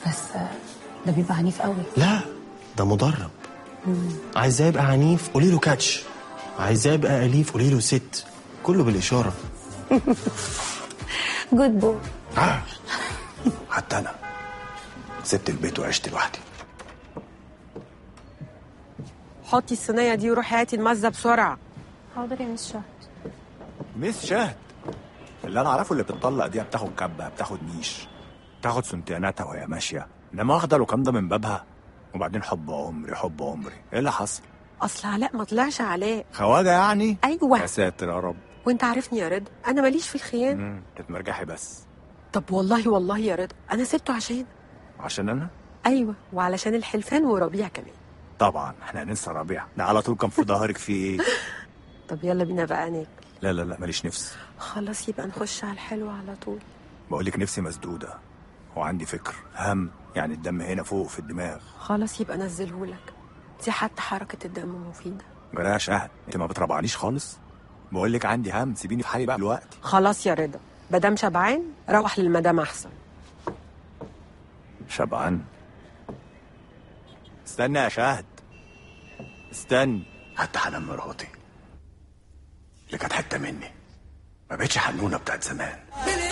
بس آه، ده بيبقى عنيف قوي لا ده مدرب عايزاه يبقى عنيف قولي له كاتش عايزاه يبقى اليف قولي له ست كله بالاشاره جود بو آه. حتى انا سبت البيت وعشت لوحدي حطي الصينيه دي وروحي هاتي المزه بسرعه حاضر يا مس شهد ميس شهد اللي انا اعرفه اللي بتطلق دي بتاخد كبه بتاخد نيش بتاخد سنتياناتها وهي ماشيه انما واخده الوكام ده من بابها وبعدين حب عمري حب عمري ايه اللي حصل اصل علاء ما طلعش علاء خواجه يعني ايوه يا ساتر يا رب وانت عارفني يا رضا انا ماليش في الخيانه مم، تتمرجحي بس طب والله والله يا رضا انا سبته عشان عشان انا ايوه وعلشان الحلفان وربيع كمان طبعا احنا هننسى ربيع ده على طول كان في ظهرك في ايه طب يلا بينا بقى ناكل لا لا لا ماليش نفس خلاص يبقى نخش على الحلو على طول بقول لك نفسي مسدوده وعندي فكر هم يعني الدم هنا فوق في الدماغ خلاص يبقى نزلهولك دي حتى حركه الدم مفيده جرايه شهد انت ما بتربعنيش خالص بقول لك عندي هم سيبيني في حالي بقى دلوقتي خلاص يا رضا مدام شبعان روح للمدام احسن شبعان استنى يا شهد استنى حتى حنان مراتي اللي كانت حته مني ما بقتش حنونه بتاعت زمان